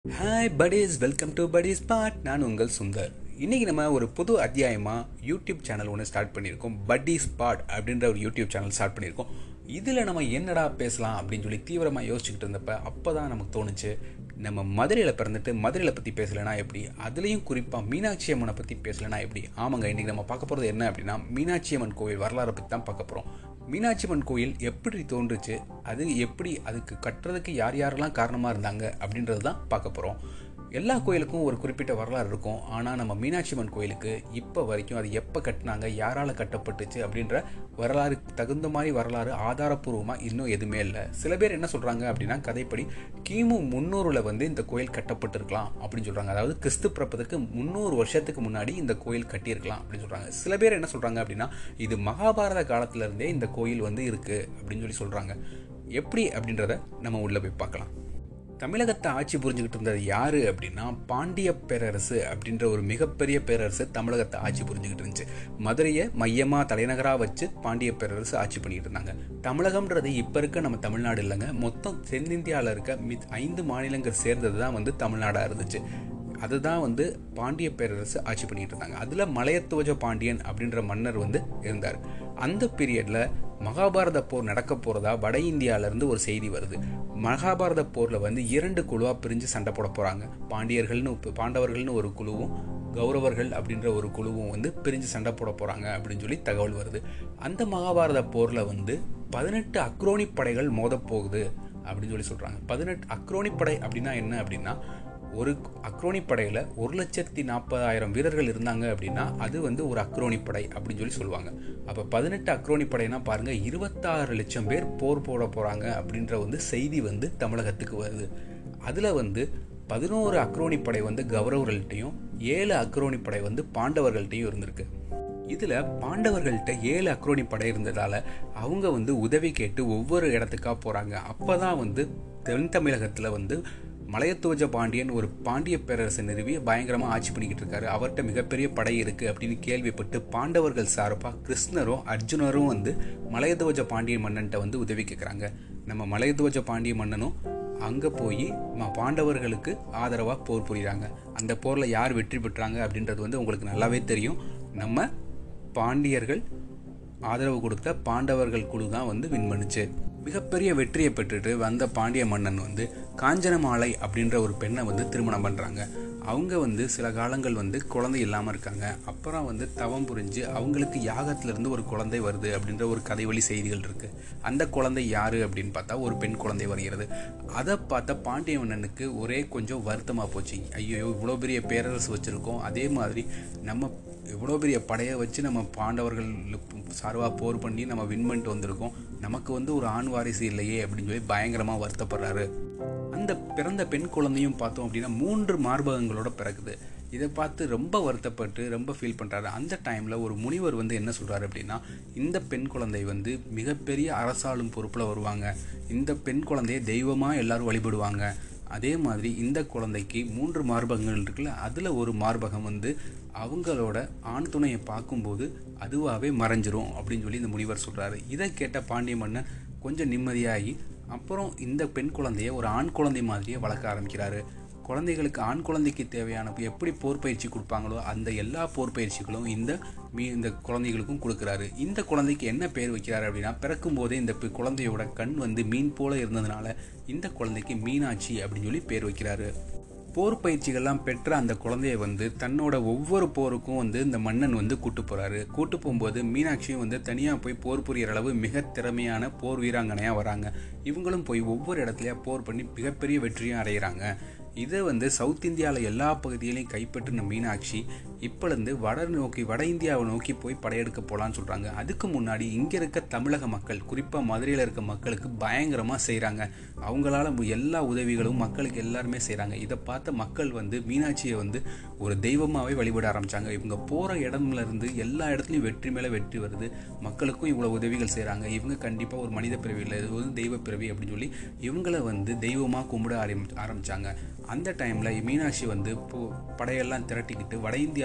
hi buddies welcome to buddies spot நான் உங்கள் சுந்தர் இன்றைக்கி நம்ம ஒரு புது அத்தியாயமாக யூடியூப் சேனல் ஒன்று ஸ்டார்ட் பண்ணியிருக்கோம் பட்டி ஸ்பாட் அப்படின்ற ஒரு யூடியூப் சேனல் ஸ்டார்ட் பண்ணியிருக்கோம் இதில் நம்ம என்னடா பேசலாம் அப்படின்னு சொல்லி தீவிரமாக யோசிச்சுக்கிட்டு இருந்தப்ப அப்போ தான் நமக்கு தோணுச்சு நம்ம மதுரையில் பிறந்துட்டு மதுரையில் பற்றி பேசலைனா எப்படி அதுலேயும் குறிப்பாக மீனாட்சி அம்மனை பற்றி பேசலைனா எப்படி ஆமாங்க இன்றைக்கி நம்ம பார்க்க போகிறது என்ன அப்படின்னா மீனாட்சி அம்மன் கோவில் வரலாறை பற்றி தான் பார்க்க போகிறோம் மீனாட்சி அம்மன் கோயில் எப்படி தோன்றுச்சு அது எப்படி அதுக்கு கட்டுறதுக்கு யார் யாரெல்லாம் காரணமாக இருந்தாங்க அப்படின்றது தான் பார்க்க போகிறோம் எல்லா கோயிலுக்கும் ஒரு குறிப்பிட்ட வரலாறு இருக்கும் ஆனால் நம்ம மீனாட்சி அம்மன் கோயிலுக்கு இப்போ வரைக்கும் அது எப்போ கட்டினாங்க யாரால் கட்டப்பட்டுச்சு அப்படின்ற வரலாறு தகுந்த மாதிரி வரலாறு ஆதாரப்பூர்வமாக இன்னும் எதுவுமே இல்லை சில பேர் என்ன சொல்கிறாங்க அப்படின்னா கதைப்படி கிமு முந்நூறில் வந்து இந்த கோயில் கட்டப்பட்டிருக்கலாம் அப்படின்னு சொல்கிறாங்க அதாவது கிறிஸ்து பிறப்பதற்கு முந்நூறு வருஷத்துக்கு முன்னாடி இந்த கோயில் கட்டியிருக்கலாம் அப்படின்னு சொல்கிறாங்க சில பேர் என்ன சொல்கிறாங்க அப்படின்னா இது மகாபாரத காலத்திலேருந்தே இந்த கோயில் வந்து இருக்குது அப்படின்னு சொல்லி சொல்கிறாங்க எப்படி அப்படின்றத நம்ம உள்ளே போய் பார்க்கலாம் தமிழகத்தை ஆட்சி புரிஞ்சுக்கிட்டு இருந்தது யாரு அப்படின்னா பாண்டிய பேரரசு அப்படின்ற ஒரு மிகப்பெரிய பேரரசு தமிழகத்தை ஆட்சி புரிஞ்சுக்கிட்டு இருந்துச்சு மதுரையை மையமாக தலைநகராக வச்சு பாண்டிய பேரரசு ஆட்சி பண்ணிட்டு இருந்தாங்க தமிழகம்ன்றது இப்போ இருக்க நம்ம தமிழ்நாடு இல்லைங்க மொத்தம் தென்னிந்தியாவில் இருக்க மித் ஐந்து மாநிலங்கள் சேர்ந்தது தான் வந்து தமிழ்நாடாக இருந்துச்சு அதுதான் வந்து பாண்டிய பேரரசு ஆட்சி பண்ணிட்டு இருந்தாங்க அதில் மலையத்துவஜ பாண்டியன் அப்படின்ற மன்னர் வந்து இருந்தார் அந்த பீரியடில் மகாபாரத போர் நடக்க போகிறதா வட இந்தியாவிலேருந்து ஒரு செய்தி வருது மகாபாரத போரில் வந்து இரண்டு குழுவாக பிரிஞ்சு சண்டை போட போகிறாங்க பாண்டியர்கள்னு பாண்டவர்கள்னு ஒரு குழுவும் கௌரவர்கள் அப்படின்ற ஒரு குழுவும் வந்து பிரிஞ்சு சண்டை போட போகிறாங்க அப்படின்னு சொல்லி தகவல் வருது அந்த மகாபாரத போரில் வந்து பதினெட்டு அக்ரோனி படைகள் மோதப்போகுது அப்படின்னு சொல்லி சொல்கிறாங்க பதினெட்டு அக்ரோனி படை அப்படின்னா என்ன அப்படின்னா ஒரு அக்ரோனி படையில் ஒரு லட்சத்தி நாற்பதாயிரம் வீரர்கள் இருந்தாங்க அப்படின்னா அது வந்து ஒரு அக்ரோனி படை அப்படின்னு சொல்லி சொல்லுவாங்க அப்போ பதினெட்டு அக்ரோனி படைனா பாருங்கள் இருபத்தாறு லட்சம் பேர் போர் போட போகிறாங்க அப்படின்ற வந்து செய்தி வந்து தமிழகத்துக்கு வருது அதில் வந்து பதினோரு அக்ரோனி படை வந்து கௌரவர்கள்ட்டையும் ஏழு அக்ரோனி படை வந்து பாண்டவர்கள்ட்டையும் இருந்திருக்கு இதில் பாண்டவர்கள்ட்ட ஏழு அக்ரோனி படை இருந்ததால் அவங்க வந்து உதவி கேட்டு ஒவ்வொரு இடத்துக்காக போகிறாங்க அப்போ தான் வந்து தென் தமிழகத்தில் வந்து மலையத்துவஜ பாண்டியன் ஒரு பாண்டிய பேரரசை நிறுவி பயங்கரமாக ஆட்சி பண்ணிக்கிட்டு இருக்காரு அவர்கிட்ட மிகப்பெரிய படை இருக்குது அப்படின்னு கேள்விப்பட்டு பாண்டவர்கள் சார்பாக கிருஷ்ணரும் அர்ஜுனரும் வந்து மலையத்துவஜ பாண்டிய மன்னன்ட்ட வந்து உதவி கேட்குறாங்க நம்ம மலையத்துவஜ பாண்டிய மன்னனும் அங்கே போய் பாண்டவர்களுக்கு ஆதரவாக போர் புரிகிறாங்க அந்த போரில் யார் வெற்றி பெற்றாங்க அப்படின்றது வந்து உங்களுக்கு நல்லாவே தெரியும் நம்ம பாண்டியர்கள் ஆதரவு கொடுத்த பாண்டவர்கள் குழு தான் வந்து வின் பண்ணுச்சு மிகப்பெரிய வெற்றியை பெற்றுட்டு வந்த பாண்டிய மன்னன் வந்து காஞ்சனமாலை அப்படின்ற ஒரு பெண்ணை வந்து திருமணம் பண்ணுறாங்க அவங்க வந்து சில காலங்கள் வந்து குழந்தை இல்லாமல் இருக்காங்க அப்புறம் வந்து தவம் புரிஞ்சு அவங்களுக்கு யாகத்திலிருந்து ஒரு குழந்தை வருது அப்படின்ற ஒரு கதை வழி செய்திகள் இருக்குது அந்த குழந்தை யார் அப்படின்னு பார்த்தா ஒரு பெண் குழந்தை வருகிறது அதை பார்த்த பாண்டிய மன்னனுக்கு ஒரே கொஞ்சம் வருத்தமாக போச்சு ஐயோ இவ்வளோ பெரிய பேரரசு வச்சுருக்கோம் அதே மாதிரி நம்ம இவ்வளோ பெரிய படையை வச்சு நம்ம பாண்டவர்கள் சார்பாக போர் பண்ணி நம்ம வின் பண்ணிட்டு வந்திருக்கோம் நமக்கு வந்து ஒரு ஆண் வாரிசு இல்லையே அப்படின்னு சொல்லி பயங்கரமாக வருத்தப்படுறாரு அந்த பிறந்த பெண் குழந்தையும் பார்த்தோம் அப்படின்னா மூன்று மார்பகங்களோட பிறகுது இதை பார்த்து ரொம்ப வருத்தப்பட்டு ரொம்ப ஃபீல் பண்ணுறாரு அந்த டைமில் ஒரு முனிவர் வந்து என்ன சொல்கிறாரு அப்படின்னா இந்த பெண் குழந்தை வந்து மிகப்பெரிய அரசாளும் பொறுப்பில் வருவாங்க இந்த பெண் குழந்தையை தெய்வமாக எல்லாரும் வழிபடுவாங்க அதே மாதிரி இந்த குழந்தைக்கு மூன்று மார்பகங்கள் இருக்குல்ல அதில் ஒரு மார்பகம் வந்து அவங்களோட ஆண் துணையை பார்க்கும்போது அதுவாகவே மறைஞ்சிரும் அப்படின்னு சொல்லி இந்த முனிவர் சொல்கிறாரு இதை கேட்ட பாண்டிய மன்னன் கொஞ்சம் நிம்மதியாகி அப்புறம் இந்த பெண் குழந்தைய ஒரு ஆண் குழந்தை மாதிரியே வளர்க்க ஆரம்பிக்கிறாரு குழந்தைகளுக்கு ஆண் குழந்தைக்கு தேவையான எப்படி போர் பயிற்சி கொடுப்பாங்களோ அந்த எல்லா போர் பயிற்சிகளும் இந்த மீ இந்த குழந்தைகளுக்கும் கொடுக்குறாரு இந்த குழந்தைக்கு என்ன பேர் வைக்கிறாரு அப்படின்னா பிறக்கும் போதே இந்த குழந்தையோட கண் வந்து மீன் போல இருந்ததுனால இந்த குழந்தைக்கு மீனாட்சி அப்படின்னு சொல்லி பேர் வைக்கிறாரு போர் பயிற்சிகள்லாம் பெற்ற அந்த குழந்தைய வந்து தன்னோட ஒவ்வொரு போருக்கும் வந்து இந்த மன்னன் வந்து கூட்டு போறாரு கூட்டு போகும்போது மீனாட்சியும் வந்து தனியாக போய் போர் புரியிற அளவு மிக திறமையான போர் வீராங்கனையாக வராங்க இவங்களும் போய் ஒவ்வொரு இடத்துலையா போர் பண்ணி மிகப்பெரிய வெற்றியும் அடைகிறாங்க இதை வந்து சவுத் இந்தியாவில் எல்லா பகுதியிலையும் கைப்பற்றின மீனாட்சி இப்போலேருந்து வட நோக்கி வட இந்தியாவை நோக்கி போய் படையெடுக்க போகலான்னு சொல்கிறாங்க அதுக்கு முன்னாடி இங்கே இருக்க தமிழக மக்கள் குறிப்பாக மதுரையில் இருக்க மக்களுக்கு பயங்கரமாக செய்கிறாங்க அவங்களால எல்லா உதவிகளும் மக்களுக்கு எல்லாருமே செய்கிறாங்க இதை பார்த்த மக்கள் வந்து மீனாட்சியை வந்து ஒரு தெய்வமாகவே வழிபட ஆரம்பித்தாங்க இவங்க போகிற இடம்லேருந்து எல்லா இடத்துலையும் வெற்றி மேலே வெற்றி வருது மக்களுக்கும் இவ்வளோ உதவிகள் செய்கிறாங்க இவங்க கண்டிப்பாக ஒரு மனித பிறவி இல்லை இது வந்து தெய்வ பிறவி அப்படின்னு சொல்லி இவங்கள வந்து தெய்வமாக கும்பிட ஆரம்பி ஆரம்பித்தாங்க அந்த டைமில் மீனாட்சி வந்து படையெல்லாம் திரட்டிக்கிட்டு வட இந்தியா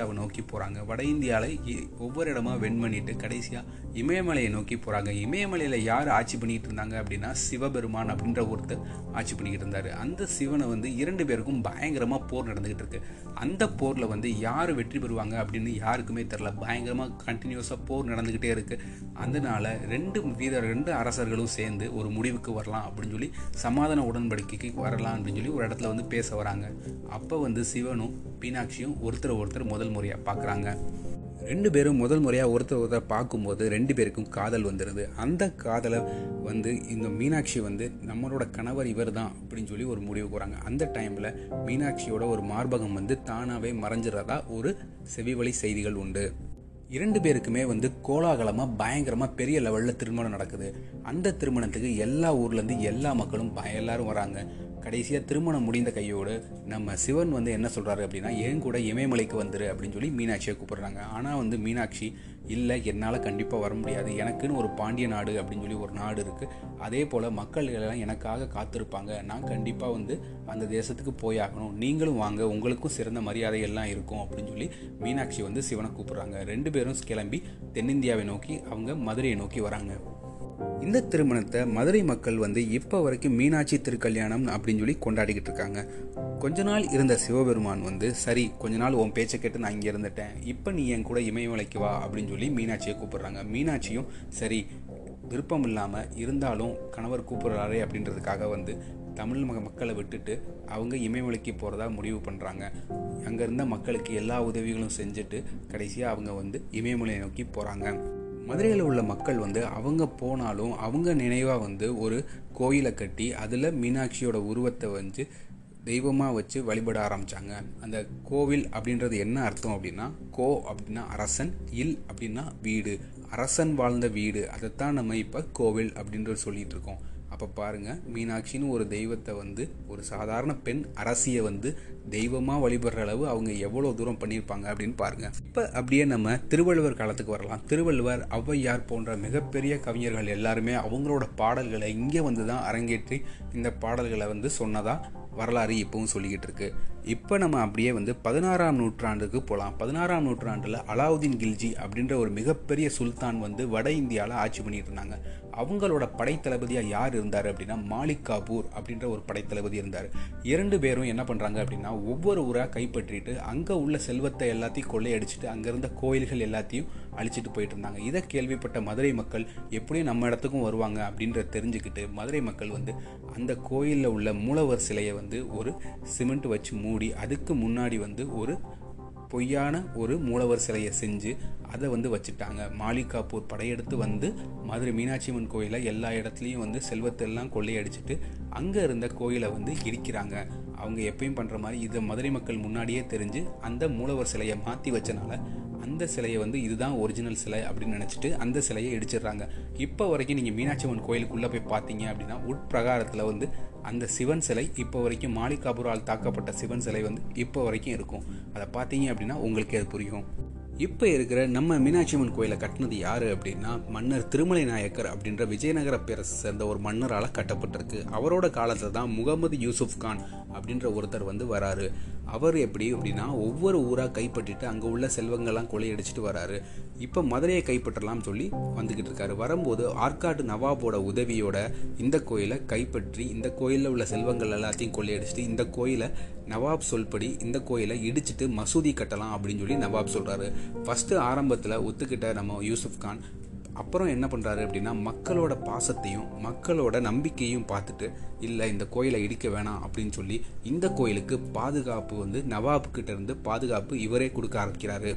இந்தியாவை நோக்கி போகிறாங்க வட இந்தியாவில் ஒவ்வொரு இடமா வென் பண்ணிட்டு கடைசியாக இமயமலையை நோக்கி போகிறாங்க இமயமலையில் யார் ஆட்சி பண்ணிட்டு இருந்தாங்க அப்படின்னா சிவபெருமான் அப்படின்ற ஒருத்தர் ஆட்சி பண்ணிக்கிட்டு இருந்தார் அந்த சிவனை வந்து இரண்டு பேருக்கும் பயங்கரமாக போர் நடந்துக்கிட்டு இருக்கு அந்த போரில் வந்து யார் வெற்றி பெறுவாங்க அப்படின்னு யாருக்குமே தெரில பயங்கரமாக கண்டினியூஸாக போர் நடந்துக்கிட்டே இருக்குது அதனால ரெண்டு வீரர் ரெண்டு அரசர்களும் சேர்ந்து ஒரு முடிவுக்கு வரலாம் அப்படின்னு சொல்லி சமாதான உடன்படிக்கைக்கு வரலாம் அப்படின்னு சொல்லி ஒரு இடத்துல வந்து பேச வராங்க அப்போ வந்து சிவனும் மீனாட்சியும் ஒருத்தர் ஒருத்தர் முதல் முறையாக பார்க்குறாங்க ரெண்டு பேரும் முதல் முறையாக ஒருத்தர் ஒருத்தர் பார்க்கும்போது ரெண்டு பேருக்கும் காதல் வந்துடுது அந்த காதலை வந்து இந்த மீனாட்சி வந்து நம்மளோட கணவர் இவர் தான் அப்படின்னு சொல்லி ஒரு முடிவுக்கு வராங்க அந்த டைமில் மீனாட்சியோட ஒரு மார்பகம் வந்து தானாகவே மறைஞ்சிடறதா ஒரு செவிவழி செய்திகள் உண்டு இரண்டு பேருக்குமே வந்து கோலாகலமாக பயங்கரமாக பெரிய லெவலில் திருமணம் நடக்குது அந்த திருமணத்துக்கு எல்லா ஊர்லேருந்து எல்லா மக்களும் ப எல்லாரும் வராங்க கடைசியாக திருமணம் முடிந்த கையோடு நம்ம சிவன் வந்து என்ன சொல்கிறாரு அப்படின்னா என் கூட இமயமலைக்கு வந்துரு அப்படின்னு சொல்லி மீனாட்சியை கூப்பிடுறாங்க ஆனால் வந்து மீனாட்சி இல்லை என்னால் கண்டிப்பாக வர முடியாது எனக்குன்னு ஒரு பாண்டிய நாடு அப்படின்னு சொல்லி ஒரு நாடு இருக்குது அதே போல் மக்கள் எல்லாம் எனக்காக காத்திருப்பாங்க நான் கண்டிப்பாக வந்து அந்த தேசத்துக்கு போயாகணும் நீங்களும் வாங்க உங்களுக்கும் சிறந்த மரியாதை எல்லாம் இருக்கும் அப்படின்னு சொல்லி மீனாட்சி வந்து சிவனை கூப்பிடுறாங்க ரெண்டு பேரும் கிளம்பி தென்னிந்தியாவை நோக்கி அவங்க மதுரையை நோக்கி வராங்க இந்த திருமணத்தை மதுரை மக்கள் வந்து இப்போ வரைக்கும் மீனாட்சி திருக்கல்யாணம் அப்படின்னு சொல்லி கொண்டாடிக்கிட்டு இருக்காங்க கொஞ்ச நாள் இருந்த சிவபெருமான் வந்து சரி கொஞ்ச நாள் உன் பேச்சை கேட்டு நான் இங்கே இருந்துட்டேன் இப்போ நீ என் கூட இமயமலைக்கு வா அப்படின்னு சொல்லி மீனாட்சியை கூப்பிடுறாங்க மீனாட்சியும் சரி விருப்பம் இல்லாமல் இருந்தாலும் கணவர் கூப்பிடுறாரே அப்படின்றதுக்காக வந்து தமிழ் மக மக்களை விட்டுட்டு அவங்க இமயமலைக்கு போகிறதா முடிவு பண்ணுறாங்க அங்கே இருந்த மக்களுக்கு எல்லா உதவிகளும் செஞ்சுட்டு கடைசியாக அவங்க வந்து இமயமலையை நோக்கி போகிறாங்க மதுரையில் உள்ள மக்கள் வந்து அவங்க போனாலும் அவங்க நினைவாக வந்து ஒரு கோயிலை கட்டி அதில் மீனாட்சியோட உருவத்தை வந்து தெய்வமாக வச்சு வழிபட ஆரம்பித்தாங்க அந்த கோவில் அப்படின்றது என்ன அர்த்தம் அப்படின்னா கோ அப்படின்னா அரசன் இல் அப்படின்னா வீடு அரசன் வாழ்ந்த வீடு அதைத்தான் நம்ம இப்போ கோவில் அப்படின்றது சொல்லிட்டு இருக்கோம் அப்போ பாருங்க மீனாட்சின்னு ஒரு தெய்வத்தை வந்து ஒரு சாதாரண பெண் அரசியை வந்து தெய்வமாக வழிபடுற அளவு அவங்க எவ்வளோ தூரம் பண்ணியிருப்பாங்க அப்படின்னு பாருங்க இப்போ அப்படியே நம்ம திருவள்ளுவர் காலத்துக்கு வரலாம் திருவள்ளுவர் ஔவையார் போன்ற மிகப்பெரிய கவிஞர்கள் எல்லாருமே அவங்களோட பாடல்களை இங்கே வந்து தான் அரங்கேற்றி இந்த பாடல்களை வந்து சொன்னதா வரலாறு இப்பவும் சொல்லிக்கிட்டு இருக்கு இப்போ நம்ம அப்படியே வந்து பதினாறாம் நூற்றாண்டுக்கு போகலாம் பதினாறாம் நூற்றாண்டில் அலாவுதீன் கில்ஜி அப்படின்ற ஒரு மிகப்பெரிய சுல்தான் வந்து வட இந்தியாவில் ஆட்சி பண்ணிட்டு இருந்தாங்க அவங்களோட படைத்தளபதியாக யார் இருந்தார் அப்படின்னா மாலிக் காபூர் அப்படின்ற ஒரு படைத்தளபதி இருந்தார் இரண்டு பேரும் என்ன பண்ணுறாங்க அப்படின்னா ஒவ்வொரு ஊராக கைப்பற்றிட்டு அங்கே உள்ள செல்வத்தை எல்லாத்தையும் கொள்ளையடிச்சிட்டு அங்கே இருந்த கோயில்கள் எல்லாத்தையும் அழிச்சிட்டு போயிட்டு இருந்தாங்க இதை கேள்விப்பட்ட மதுரை மக்கள் எப்படியும் நம்ம இடத்துக்கும் வருவாங்க அப்படின்றத தெரிஞ்சுக்கிட்டு மதுரை மக்கள் வந்து அந்த கோயிலில் உள்ள மூலவர் சிலையை வந்து ஒரு சிமெண்ட் வச்சு மூடி அதுக்கு முன்னாடி வந்து ஒரு பொய்யான ஒரு மூலவர் சிலையை செஞ்சு அதை வந்து வச்சுட்டாங்க மாலிகாப்பூர் படையெடுத்து வந்து மதுரை மீனாட்சி அம்மன் கோயிலை எல்லா இடத்துலையும் வந்து செல்வத்தெல்லாம் கொள்ளையடிச்சிட்டு அங்கே இருந்த கோயிலை வந்து இடிக்கிறாங்க அவங்க எப்பயும் பண்ணுற மாதிரி இதை மதுரை மக்கள் முன்னாடியே தெரிஞ்சு அந்த மூலவர் சிலையை மாற்றி வச்சனால அந்த சிலையை வந்து இதுதான் ஒரிஜினல் சிலை அப்படின்னு நினச்சிட்டு அந்த சிலையை இடிச்சிடுறாங்க இப்போ வரைக்கும் நீங்கள் மீனாட்சி அம்மன் கோயிலுக்குள்ளே போய் பார்த்தீங்க அப்படின்னா உட்பிரகாரத்தில் வந்து அந்த சிவன் சிலை இப்போ வரைக்கும் மாலிகாபுரால் தாக்கப்பட்ட சிவன் சிலை வந்து இப்போ வரைக்கும் இருக்கும் அதை பார்த்தீங்க அப்படின்னா உங்களுக்கே அது புரியும் இப்போ இருக்கிற நம்ம மீனாட்சி அம்மன் கோயிலை கட்டினது யார் அப்படின்னா மன்னர் திருமலை நாயக்கர் அப்படின்ற விஜயநகர பேரரசை சேர்ந்த ஒரு மன்னரால் கட்டப்பட்டிருக்கு அவரோட காலத்தில் தான் முகமது யூசுப் கான் அப்படின்ற ஒருத்தர் வந்து வராரு அவர் எப்படி அப்படின்னா ஒவ்வொரு ஊராக கைப்பற்றிட்டு அங்கே உள்ள செல்வங்கள்லாம் கொள்ளையடிச்சிட்டு வராரு இப்போ மதுரையை கைப்பற்றலாம் சொல்லி வந்துக்கிட்டு இருக்காரு வரும்போது ஆற்காடு நவாபோட உதவியோட இந்த கோயிலை கைப்பற்றி இந்த கோயிலில் உள்ள செல்வங்கள் எல்லாத்தையும் கொள்ளையடிச்சிட்டு இந்த கோயிலை நவாப் சொல்படி இந்த கோயிலை இடிச்சிட்டு மசூதி கட்டலாம் அப்படின்னு சொல்லி நவாப் சொல்கிறாரு ஃபஸ்ட்டு ஆரம்பத்தில் ஒத்துக்கிட்ட நம்ம யூசுப் கான் அப்புறம் என்ன பண்ணுறாரு அப்படின்னா மக்களோட பாசத்தையும் மக்களோட நம்பிக்கையும் பார்த்துட்டு இல்லை இந்த கோயிலை இடிக்க வேணாம் அப்படின்னு சொல்லி இந்த கோயிலுக்கு பாதுகாப்பு வந்து நவாபுக்கிட்ட இருந்து பாதுகாப்பு இவரே கொடுக்க ஆரம்பிக்கிறாரு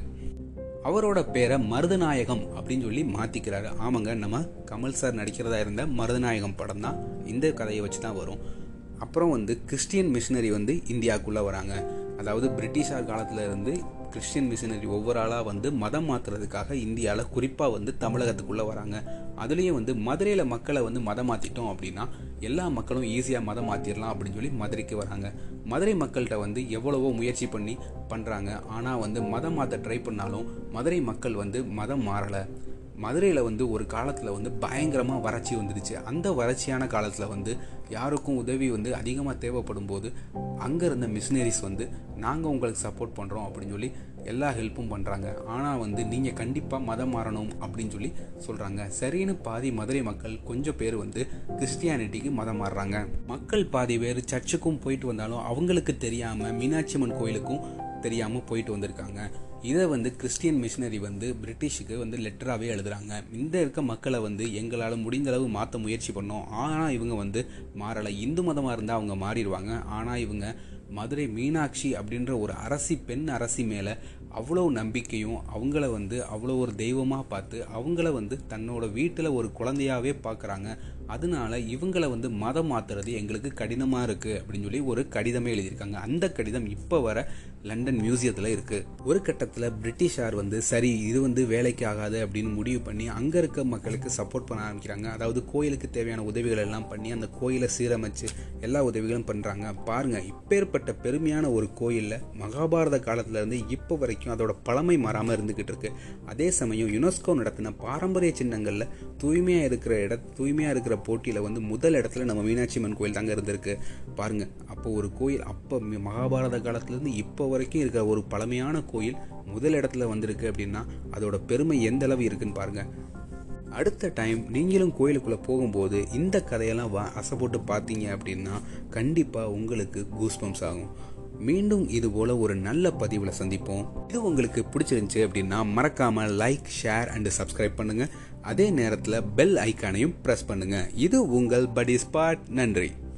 அவரோட பேரை மருதநாயகம் அப்படின்னு சொல்லி மாற்றிக்கிறாரு ஆமாங்க நம்ம கமல் சார் நடிக்கிறதா இருந்த மருதநாயகம் படம் தான் இந்த கதையை வச்சு தான் வரும் அப்புறம் வந்து கிறிஸ்டியன் மிஷினரி வந்து இந்தியாவுக்குள்ளே வராங்க அதாவது பிரிட்டிஷார் காலத்தில் இருந்து கிறிஸ்டியன் மிஷினரி ஒவ்வொரு ஆளாக வந்து மதம் மாற்றுறதுக்காக இந்தியாவில் குறிப்பாக வந்து தமிழகத்துக்குள்ளே வராங்க அதுலேயும் வந்து மதுரையில் மக்களை வந்து மதம் மாற்றிட்டோம் அப்படின்னா எல்லா மக்களும் ஈஸியாக மதம் மாற்றிடலாம் அப்படின்னு சொல்லி மதுரைக்கு வராங்க மதுரை மக்கள்கிட்ட வந்து எவ்வளவோ முயற்சி பண்ணி பண்ணுறாங்க ஆனால் வந்து மதம் மாற்ற ட்ரை பண்ணாலும் மதுரை மக்கள் வந்து மதம் மாறலை மதுரையில் வந்து ஒரு காலத்தில் வந்து பயங்கரமாக வறட்சி வந்துடுச்சு அந்த வறட்சியான காலத்தில் வந்து யாருக்கும் உதவி வந்து அதிகமாக தேவைப்படும் போது அங்கே இருந்த மிஷினரிஸ் வந்து நாங்கள் உங்களுக்கு சப்போர்ட் பண்ணுறோம் அப்படின்னு சொல்லி எல்லா ஹெல்ப்பும் பண்ணுறாங்க ஆனால் வந்து நீங்கள் கண்டிப்பாக மதம் மாறணும் அப்படின்னு சொல்லி சொல்கிறாங்க சரின்னு பாதி மதுரை மக்கள் கொஞ்சம் பேர் வந்து கிறிஸ்டியானிட்டிக்கு மதம் மாறுறாங்க மக்கள் பாதி பேர் சர்ச்சுக்கும் போயிட்டு வந்தாலும் அவங்களுக்கு தெரியாமல் மீனாட்சி அம்மன் கோயிலுக்கும் தெரியாமல் போயிட்டு வந்திருக்காங்க இதை வந்து கிறிஸ்டியன் மிஷினரி வந்து பிரிட்டிஷுக்கு வந்து லெட்டராகவே எழுதுறாங்க இந்த இருக்க மக்களை வந்து எங்களால் முடிந்த அளவு மாற்ற முயற்சி பண்ணோம் ஆனால் இவங்க வந்து மாறலை இந்து மதமாக இருந்தால் அவங்க மாறிடுவாங்க ஆனால் இவங்க மதுரை மீனாட்சி அப்படின்ற ஒரு அரசி பெண் அரசி மேலே அவ்வளோ நம்பிக்கையும் அவங்கள வந்து அவ்வளோ ஒரு தெய்வமாக பார்த்து அவங்கள வந்து தன்னோட வீட்டில் ஒரு குழந்தையாகவே பார்க்குறாங்க அதனால இவங்கள வந்து மதம் மாற்றுறது எங்களுக்கு கடினமாக இருக்குது அப்படின்னு சொல்லி ஒரு கடிதமே எழுதியிருக்காங்க அந்த கடிதம் இப்போ வர லண்டன் மியூசியத்தில் இருக்குது ஒரு கட்டத்தில் பிரிட்டிஷார் வந்து சரி இது வந்து வேலைக்கு ஆகாது அப்படின்னு முடிவு பண்ணி அங்கே இருக்க மக்களுக்கு சப்போர்ட் பண்ண ஆரம்பிக்கிறாங்க அதாவது கோயிலுக்கு தேவையான உதவிகள் எல்லாம் பண்ணி அந்த கோயிலை சீரமைச்சு எல்லா உதவிகளும் பண்ணுறாங்க பாருங்கள் இப்பேற்பட்ட பெருமையான ஒரு கோயிலில் மகாபாரத காலத்துலேருந்து இப்போ வரைக்கும் அதோட பழமை மாறாமல் இருந்துக்கிட்டு இருக்கு அதே சமயம் யுனெஸ்கோ நடத்தின பாரம்பரிய சின்னங்களில் தூய்மையாக இருக்கிற இட தூய்மையாக இருக்கிற போட்டியில் வந்து முதல் இடத்துல நம்ம மீனாட்சி அம்மன் கோயில் தாங்க இருந்திருக்கு பாருங்க அப்போ ஒரு கோயில் அப்போ மகாபாரத காலத்துலேருந்து இப்போ வரைக்கும் இருக்கிற ஒரு பழமையான கோயில் முதல் இடத்துல வந்திருக்கு அப்படின்னா அதோட பெருமை எந்த அளவு இருக்குன்னு பாருங்க அடுத்த டைம் நீங்களும் கோயிலுக்குள்ளே போகும்போது இந்த கதையெல்லாம் வா அசை போட்டு பார்த்தீங்க அப்படின்னா கண்டிப்பாக உங்களுக்கு கூஸ்பம்ஸ் ஆகும் மீண்டும் இது போல ஒரு நல்ல பதிவில் சந்திப்போம் இது உங்களுக்கு பிடிச்சிருந்துச்சு அப்படின்னா மறக்காம லைக் ஷேர் அண்ட் சப்ஸ்கிரைப் பண்ணுங்க அதே நேரத்தில் பெல் ஐக்கானையும் ப்ரெஸ் பண்ணுங்க இது உங்கள் படி ஸ்பாட் நன்றி